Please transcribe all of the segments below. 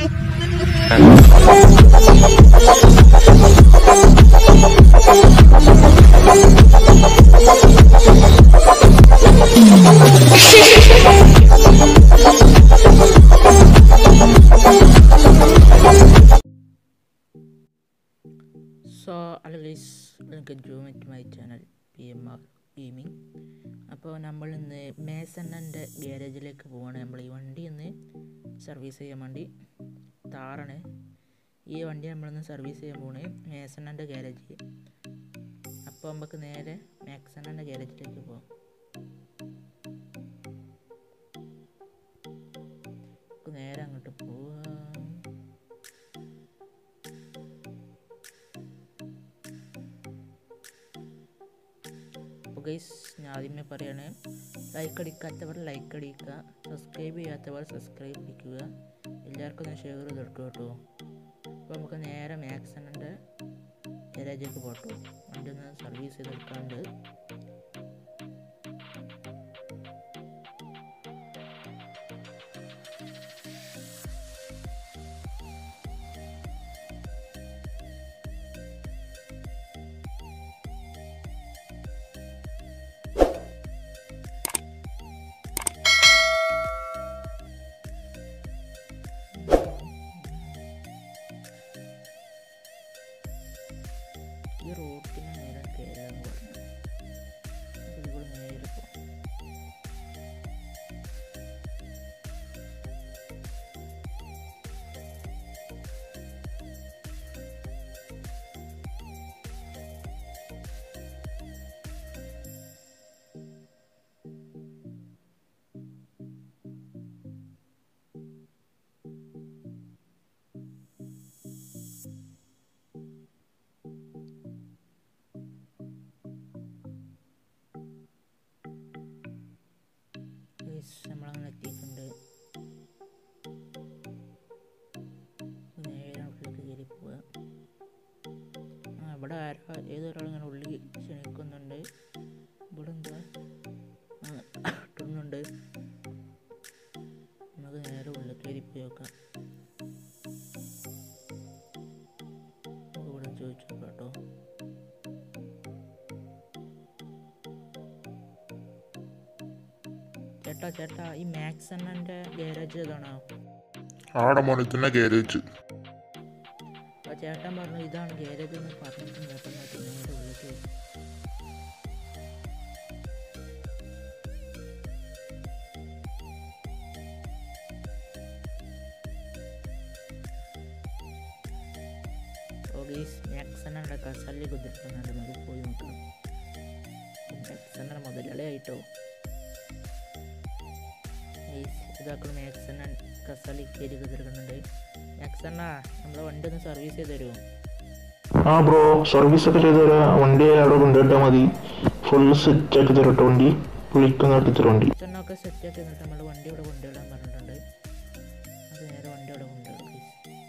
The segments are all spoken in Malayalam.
So hello guys welcome to my channel P M R gaming അപ്പോൾ നമ്മൾ ഇന്ന് മേസണ്ണൻ്റെ ഗ്യാരേജിലേക്ക് പോവാണ് നമ്മൾ ഈ വണ്ടി ഒന്ന് സർവീസ് ചെയ്യാൻ വേണ്ടി താറാണ് ഈ വണ്ടി നമ്മളിന്ന് സർവീസ് ചെയ്യാൻ പോണ് മേസണ്ണൻ്റെ ഗ്യാരേജിൽ അപ്പോൾ നമുക്ക് നേരെ മാക്സണ്ണൻ്റെ ഗ്യാരേജിലേക്ക് പോകാം നമുക്ക് നേരെ അങ്ങോട്ട് പോവാം അപ്പോൾ ഗൈസ് ഞാൻ ആദ്യമേ പറയാണ് ലൈക്ക് അടിക്കാത്തവർ ലൈക്ക് അടിക്കുക സബ്സ്ക്രൈബ് ചെയ്യാത്തവർ സബ്സ്ക്രൈബ് അടിക്കുക എല്ലാവർക്കും ഒന്ന് ഷെയർ ചെയ്ത് കൊടുക്കുക കേട്ടോ അപ്പോൾ നമുക്ക് നേരെ മാക്സണിൻ്റെ ഗാരേജിലേക്ക് പോട്ടോ വണ്ടി ഒന്ന് സർവീസ് ചെയ്തെടുക്കാണ്ട് ഈ റോട്ടിന് നേരെ കയറാന്ന് പറഞ്ഞു ഇവിടെ നേരെ പോകാം ഗൈസ് നമ്മളങ്ങനെ എത്തിയിട്ടുണ്ട് നേരെ ഉള്ളിലേക്ക് കയറി പോവുക ആ ഇവിടെ ആരോ ഏതൊരാൾ ഇങ്ങനെ ഉള്ളിൽ ക്ഷണിക്കുന്നുണ്ട് ഇവിടെ എന്താ കിട്ടുന്നുണ്ട് നമുക്ക് നേരെ ഉള്ളിൽ കയറി പോയി നോക്കാം നമുക്ക് ഇവിടെ ചോദിച്ചു നോക്കാം കേട്ടോ ചേട്ടാ ചേട്ടാ ഈ മാക്സ് അണ്ണൻ്റെ ഗാരേജ് ഏതാണോ ആടെ മോനെ തന്നെ ഗാരേജ് ആ ചേട്ടൻ പറഞ്ഞു ഇതാണ് ഗാരേജ് എന്ന് പറഞ്ഞിട്ടുണ്ട് അപ്പം എന്നിട്ട് നേരെ ഉള്ളിലേക്ക് ഓഗീസ് മാക്സണ്ണൻ്റെ കസല്ലി കുതിർക്കുന്നുണ്ട് നമുക്ക് പോയി നോക്കണം മാക്സണ്ണ മുതലാളിയായിട്ടോ ഗൈസ് ഇതാക്കണം മാക്സണ്ണൻ കസല്ലി കയറി കുതിർക്കുന്നുണ്ട് മാക്സണ്ണ നമ്മളെ വണ്ടി ഒന്ന് സർവീസ് ചെയ്ത് തരുമോ ആ ബ്രോ സർവീസ് ഒക്കെ ചെയ്ത് തരാം വണ്ടി അവിടെ കൊണ്ടുപോയിട്ടാൽ മതി ഫുള്ള് സെറ്റ് ആക്കി തരട്ടെ വണ്ടി വിളിക്കുന്ന തരും വണ്ടി ചെണ്ണൊക്കെ സെറ്റ് ആക്കി എന്നിട്ട് നമ്മൾ വണ്ടി ഇവിടെ കൊണ്ടുവിടാൻ പറഞ്ഞിട്ടുണ്ട് അത് നേരെ വണ്ടി അവിടെ കൊണ്ടുവിടും ഗൈസ്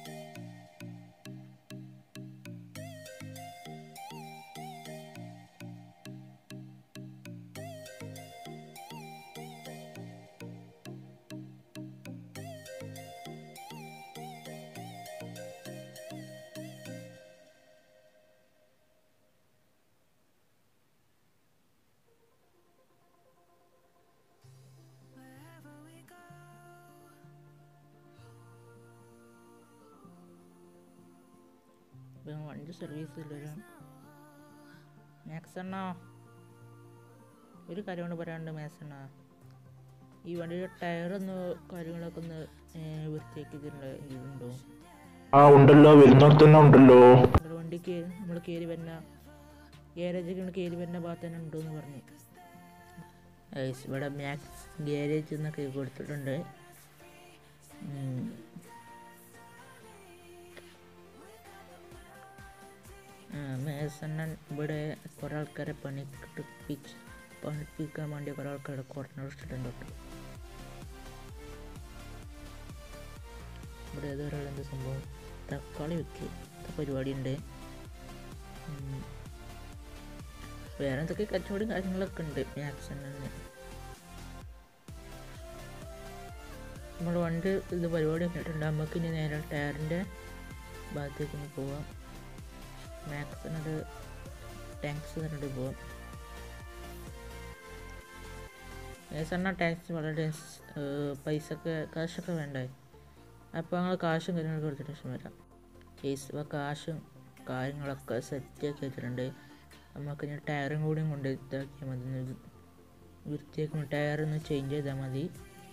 ഇപ്പം വണ്ടി സർവീസ് ഇല്ലൊരു മാക്സണ്ണ ഒരു കാര്യം കൊണ്ട് പറയാനുണ്ട് മാക്സണ്ണ ഈ വണ്ടിയുടെ ടയറൊന്ന് കാര്യങ്ങളൊക്കെ ഒന്ന് ഏർ, വൃത്തിയാക്കി തരേണ്ട ഇതുണ്ടോ ആ ഉണ്ടല്ലോ വരുന്നോടത്ത് തന്നെ ഉണ്ടല്ലോ ഒരു വണ്ടിക്ക് നമ്മൾ കയറി വരുന്ന ഗ്യാരേജ് കയറി വരുന്ന ഭാഗത്ത് തന്നെ ഉണ്ടോ എന്ന് പറഞ്ഞു Guys, ഇവിടെ മാക്സ് ഗ്യാരേജ് എന്നൊക്കെ കൊടുത്തിട്ടുണ്ട് ഉം. ആ, മേസണ്ണൻ ഇവിടെ കുറേ ആൾക്കാരെ പണിപ്പിച്ച് പണിപ്പിക്കാൻ വേണ്ടി കുറേ ആൾക്കാരെ കുറഞ്ഞിട്ടുണ്ട് കേട്ടോ ഇവിടെ ഏതോ ഒരാൾ എന്ത് സംഭവം തക്കാളി വെക്ക് പരിപാടി ഉണ്ട് വേറെ എന്തൊക്കെ കച്ചവടം കാര്യങ്ങളൊക്കെ ഉണ്ട് മാക്സണ്ണന് നമ്മൾ വണ്ടി ഇത് പരിപാടി കഴിഞ്ഞിട്ടുണ്ട് നമുക്ക് ഇനി നേരെ ടയറിൻ്റെ ഭാഗത്തേക്ക് ഒന്ന് പോവാം മാക്സിനൊരു ടാങ്ക്സ് തന്നിട്ട് പോവാം ഏസണ്ണ ടാക്സ് വളരെ പൈസക്ക് കാശൊക്കെ വേണ്ടേ അപ്പോൾ ഞങ്ങൾ കാശും കാര്യങ്ങളൊക്കെ കൊടുത്തിട്ട് ശേഷം വരാം കേസ് ഇപ്പോൾ കാശും കാര്യങ്ങളൊക്കെ സെറ്റാക്കി വെച്ചിട്ടുണ്ട് നമുക്ക് ഇനി ടയറും കൂടിയും കൊണ്ട് ഇതാക്കിയാൽ മതി ഒന്ന് വൃത്തിയാക്കി ടയർ ഒന്ന് ചേഞ്ച് ചെയ്താൽ മതി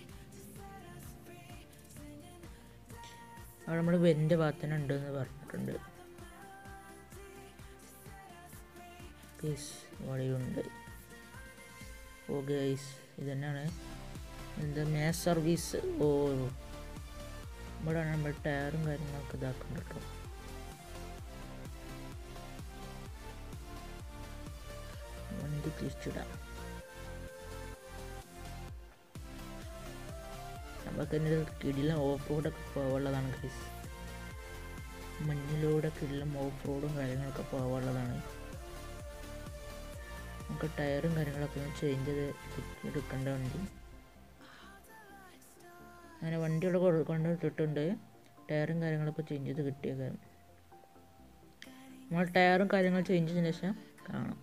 അവിടെ നമ്മൾ വെൻ്റെ ഭാഗത്തിന് ഉണ്ടെന്ന് പറഞ്ഞിട്ടുണ്ട് കേസ് ഇവിടെയുണ്ട് ഓ ഗൈസ് ഇത് തന്നെയാണ് എന്താ മാസ് സർവീസ് ഓ ഇവിടെയാണ് നമ്മൾ ടയറും കാര്യങ്ങളൊക്കെ ഇതാക്കുന്നത് കേട്ടോ വണ്ടി തിരിച്ചിടാം നമുക്ക് തന്നെ കിടിലം ഓഫ് റോഡൊക്കെ പോകാനുള്ളതാണ് ഗൈസ് മഞ്ഞിലൂടെ കിടിലം ഓഫ് റോഡും കാര്യങ്ങളൊക്കെ പോകാനുള്ളതാണ് നമുക്ക് ടയറും കാര്യങ്ങളൊക്കെ ഒന്ന് ചേഞ്ച് ചെയ്ത് എടുക്കേണ്ട വണ്ടി അങ്ങനെ വണ്ടി ഇവിടെ കൊ- കൊണ്ടിട്ടിട്ടുണ്ട് ടയറും കാര്യങ്ങളൊക്കെ ചേഞ്ച് ചെയ്ത് കിട്ടിയേക്കാം നമ്മൾ ടയറും കാര്യങ്ങളും ചേഞ്ച് ചെയ്തതിന് ശേഷം കാണാം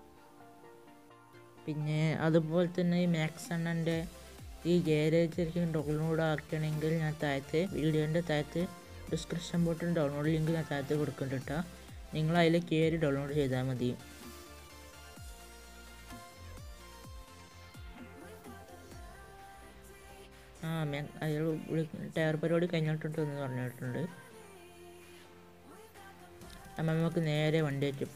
പിന്നെ അതുപോലെ തന്നെ ഈ മാക്സ് അണ്ണൻ്റെ ഈ ഗാരേജ് ശരിക്കും ഡൗൺലോഡ് ആക്കണമെങ്കിൽ ഞാൻ താഴത്ത് വീഡിയോൻ്റെ താഴത്ത് ഡിസ്ക്രിപ്ഷൻ ബോട്ടിൽ ഡൗൺലോഡ് ലിങ്ക് ഞാൻ താഴത്ത് കൊടുക്കുന്നുണ്ട് കേട്ടോ നിങ്ങൾ അതിൽ കയറി ഡൗൺലോഡ് ചെയ്താൽ മതി ആ ഞാൻ അയാൾ വിളി ടയർ പരിപാടി കഴിഞ്ഞിട്ടുണ്ട് എന്ന് പറഞ്ഞിട്ടുണ്ട് അപ്പം നമുക്ക് നേരെ വണ്ടി വെച്ച്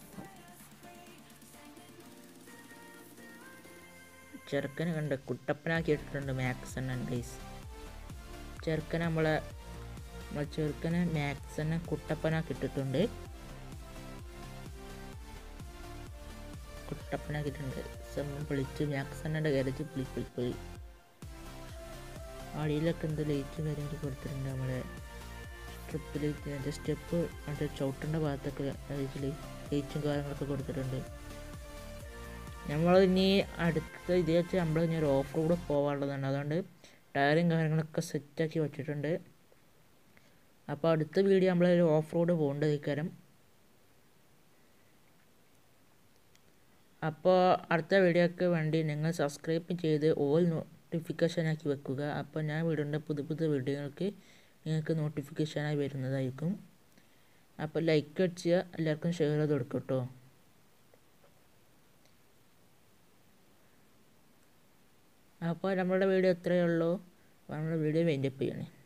ചെറുക്കനെ കണ്ട് കുട്ടപ്പനാക്കി ഇട്ടിട്ടുണ്ട് മാക്സൺ ആൻഡ് ഗൈസ് ചെറുക്കനെ നമ്മളെ നമ്മളെ ചെറുക്കനെ മാക്സനെ കുട്ടപ്പനാക്കി ഇട്ടിട്ടുണ്ട് കുട്ടപ്പനാക്കിയിട്ടുണ്ട് സമയം വിളിച്ച് മാക്സണ്ണൻ്റെ ഗാരേജ് വിളി വിളി വിളി അടിയിലൊക്കെ എന്ത് ലൈറ്റ് കാര്യങ്ങൾ കൊടുത്തിട്ടുണ്ട് നമ്മളെ ട്രിപ്പിൽ അതിൻ്റെ സ്റ്റെപ്പ് മറ്റേ ചവിട്ടേണ്ട ഭാഗത്തൊക്കെ ലൈറ്റിൽ ലൈറ്റും കാര്യങ്ങളൊക്കെ കൊടുത്തിട്ടുണ്ട് നമ്മൾ ഇനി അടുത്ത ഇത് വെച്ച് നമ്മൾ ഇനി ഒരു ഓഫ് റോഡ് പോകാനുള്ളതാണ് അതുകൊണ്ട് ടയറും കാര്യങ്ങളൊക്കെ സെറ്റാക്കി വെച്ചിട്ടുണ്ട് അപ്പോൾ അടുത്ത വീഡിയോ നമ്മൾ ഒരു ഓഫ് റോഡ് പോകേണ്ടത് ഇക്കാരം അപ്പോൾ അടുത്ത വീഡിയോക്ക് വേണ്ടി നിങ്ങൾ സബ്സ്ക്രൈബ് ചെയ്ത് ഓൾ നോട്ടിഫിക്കേഷൻ ആക്കി വെക്കുക അപ്പോൾ ഞാൻ വീടിൻ്റെ പുതിയ പുതിയ വീഡിയോകൾക്ക് നിങ്ങൾക്ക് നോട്ടിഫിക്കേഷനായി വരുന്നതായിരിക്കും അപ്പോൾ ലൈക്ക് അടിച്ച് എല്ലാവർക്കും ഷെയർ ചെയ്ത് കൊടുക്കും കേട്ടോ അപ്പോൾ നമ്മുടെ വീഡിയോ ഇത്രയേ ഉള്ളൂ നമ്മുടെ വീഡിയോ വൈൻഡപ്പ് ചെയ്യണേ